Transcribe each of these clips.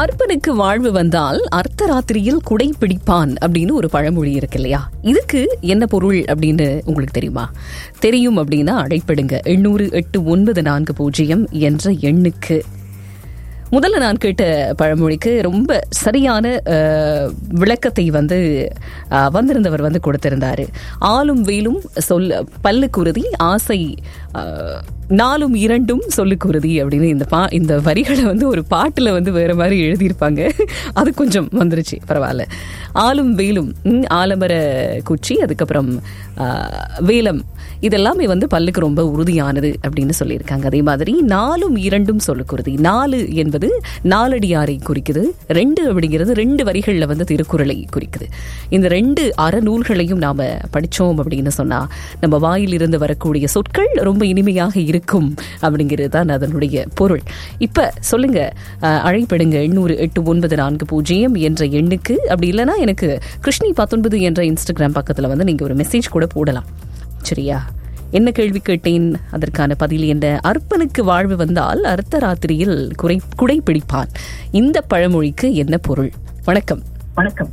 அர்ப்பனுக்கு வாழ்வு வந்தால் அர்த்தராத்திரியில் குடை பிடிப்பான் அப்படின்னு ஒரு பழமொழி இருக்கு இல்லையா இதுக்கு என்ன பொருள் அப்படின்னு உங்களுக்கு தெரியுமா தெரியும் அப்படின்னா அழைப்பிடுங்க எண்ணூறு எட்டு ஒன்பது நான்கு பூஜ்ஜியம் என்ற எண்ணுக்கு முதல்ல நான் கேட்ட பழமொழிக்கு ரொம்ப சரியான அஹ், விளக்கத்தை வந்து அஹ், வந்திருந்தவர் வந்து கொடுத்திருந்தாரு ஆளும் வேலும் சொல்ல பல்லுக்குருதி ஆசை அஹ், நாலும் இரண்டும் சொல்லுக்குருதி அப்படின்னு இந்த பா இந்த வரிகளை வந்து ஒரு பாட்டுல வந்து வேற மாதிரி எழுதியிருப்பாங்க அது கொஞ்சம் வந்துருச்சு பரவாயில்ல ஆளும் வேலும் ம், ஆலமர குச்சி அதுக்கப்புறம் அஹ், வேலம் இதெல்லாமே வந்து பல்லுக்கு ரொம்ப உறுதியானது அப்படின்னு சொல்லியிருக்காங்க அதே மாதிரி நாலும் இரண்டும் சொல்லுக்குருதி நாலு என்பது நாலடியாரை குறிக்குது ரெண்டு அப்படிங்கிறது ரெண்டு வரிகளில் வந்து திருக்குறளை குறிக்குது இந்த ரெண்டு அறநூல்களையும் நாம படிச்சோம் அப்படின்னு சொன்னா நம்ம வாயில் இருந்து வரக்கூடிய சொற்கள் ரொம்ப இனிமையாக இருக்கும் அப்படிங்கிறது தான் அதனுடைய பொருள் இப்ப சொல்லுங்க அஹ், அழைப்பிடுங்க எண்ணூறு எட்டு ஒன்பது நான்கு பூஜ்ஜியம் என்ற எண்ணுக்கு அப்படி இல்லைன்னா எனக்கு கிருஷ்ணி பத்தொன்பது என்ற இன்ஸ்டாகிராம் பக்கத்துல வந்து நீங்க ஒரு மெசேஜ் கூட போடலாம் சரியா என்ன கேள்வி கேட்டேன் அதற்கான பதில் என்ன அர்ப்பனுக்கு வாழ்வு வந்தால் அர்த்த ராத்திரியில் குறை குடை பிடிப்பான் இந்த பழமொழிக்கு என்ன பொருள் வணக்கம் வணக்கம்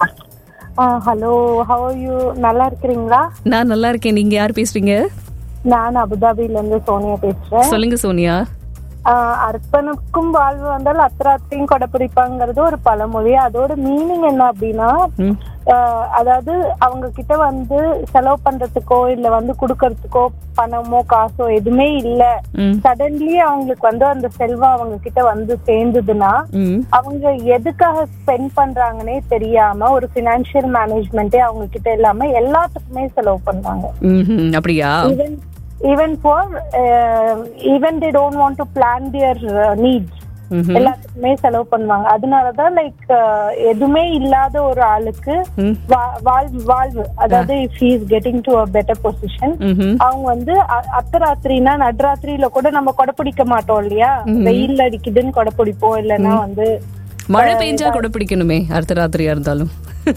ஹலோ ஹவ் யூ நல்லா இருக்கிறீங்களா நான் நல்லா இருக்கேன் நீங்க யார் பேசுறீங்க நான் அபுதாபில இருந்து சோனியா பேசுறேன் சொல்லுங்க சோனியா ஆஹ் அர்ப்பனுக்கும் வாழ்வு வந்தால் அத்திராத்தையும் கொடைப்பிடிப்பாங்கிறது ஒரு பழமொழி அதோட மீனிங் என்ன அப்படின்னா ம். ஆஹ் அதாவது அவங்க கிட்ட வந்து செலவு பண்றதுக்கோ இல்ல வந்து குடுக்கறதுக்கோ பணமோ காசோ எதுவுமே இல்ல ம் சடன்லி அவங்களுக்கு வந்து அந்த செல்வம் அவங்க கிட்ட வந்து சேர்ந்ததுன்னா ம் அவங்க எதுக்காக ஸ்பெண்ட் பண்றாங்கன்னே தெரியாம ஒரு பினான்சியல் மேனேஜ்மெண்ட்டே அவங்க கிட்ட இல்லாம எல்லாத்துக்குமே செலவு பண்றாங்க ம்ஹும். அப்படியா even even for uh, even they don't want to plan their uh, needs ம்ஹும். எல்லாத்துக்குமே செலவு பண்ணுவாங்க அதனாலதான் லைக் எதுவுமே இல்லாத ஒரு ஆளுக்கு ம். வா- வாழ்- வாழ்வு அதாவது if he is getting to a better position ம்ஹும். அவங்க வந்து அ- அர்த்தராத்திரினா நடுராத்திரியில கூட நம்ம கொடை பிடிக்க மாட்டோம் இல்லையா வெயில் அடிக்குதுன்னு கொடை பிடிப்போம் இல்லைன்னா வந்து மழை பெஞ்சா கூட பிடிக்கணுமே அர்த்த ராத்திரியா இருந்தாலும்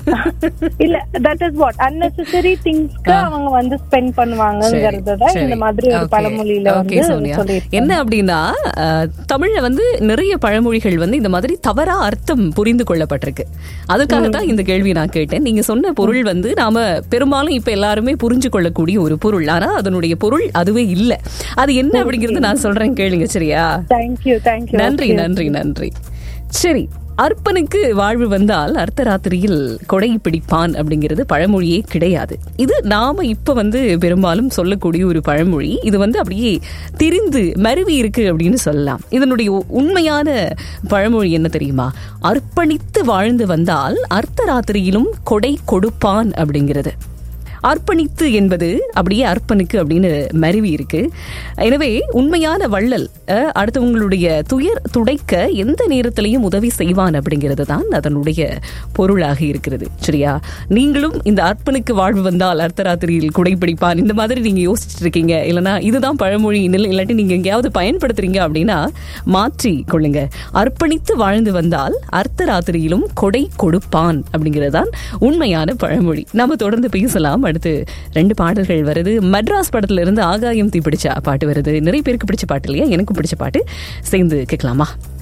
இல்ல தட் இஸ் வாட் unnecessary திங்ஸ்க்கு அவங்க வந்து ஸ்பெண்ட் பண்ணுவாங்கங்கறத தான் இந்த மாதிரி ஒரு Okay. பழமொழியில Okay, வந்து சோனியா. சொல்லியிருக்காங்க என்ன அப்படின்னா அஹ், தமிழ்ல வந்து நிறைய பழமொழிகள் வந்து இந்த மாதிரி தவறா அர்த்தம் புரிந்து கொள்ளப்பட்டிருக்கு அதுக்காக தான் இந்த கேள்வி நான் கேட்டேன் நீங்க சொன்ன பொருள் வந்து நாம பெரும்பாலும் இப்ப எல்லாருமே புரிஞ்சு கொள்ளக்கூடிய ஒரு பொருள் ஆனா அதனுடைய பொருள் அதுவே இல்ல அது என்ன அப்படிங்கறது நான் சொல்றேன் கேளுங்க சரியா தேங்க்யூ தேங்க்யூ நன்றி நன்றி நன்றி சரி அர்ப்பனுக்கு வாழ்வு வந்தால் அர்த்தராத்திரியில் கொடை பிடிப்பான் அப்படிங்கிறது பழமொழியே கிடையாது இது நாம இப்ப வந்து பெரும்பாலும் சொல்லக்கூடிய ஒரு பழமொழி இது வந்து அப்படியே திரிந்து மருவி இருக்கு அப்படின்னு சொல்லலாம் இதனுடைய உ- உண்மையான பழமொழி என்ன தெரியுமா அர்ப்பணித்து வாழ்ந்து வந்தால் அர்த்தராத்திரியிலும் கொடை கொடுப்பான் அப்படிங்கிறது அர்ப்பணித்து என்பது அப்படியே அர்ப்பனுக்கு அப்படின்னு மருவி இருக்கு எனவே உண்மையான வள்ளல் அஹ், அடுத்தவங்களுடைய துயர் துடைக்க எந்த நேரத்திலையும் உதவி செய்வான் அப்படிங்கிறது தான் அதனுடைய பொருளாக இருக்கிறது சரியா நீங்களும் இந்த அர்ப்பனுக்கு வாழ்வு வந்தால் அர்த்தராத்திரியில் குடைப்பிடிப்பான் இந்த மாதிரி நீங்க யோசிச்சுட்டு இருக்கீங்க இல்லைன்னா இதுதான் பழமொழி இல்லை இல்லாட்டி நீங்க எங்கேயாவது பயன்படுத்துறீங்க அப்படின்னா மாற்றி கொள்ளுங்க அர்ப்பணித்து வாழ்ந்து வந்தால் அர்த்தராத்திரியிலும் கொடை கொடுப்பான் அப்படிங்கிறது தான் உண்மையான பழமொழி நாம தொடர்ந்து பேசலாம் அடுத்து ரெண்டு பாடல்கள் வருது மெட்ராஸ் படத்துல இருந்து ஆகாயம் தீ பிடிச்ச பாட்டு வருது நிறைய பேருக்கு பிடிச்ச பாட்டு இல்லையா எனக்கும் பிடிச்ச பாட்டு சேர்ந்து கேட்கலாமா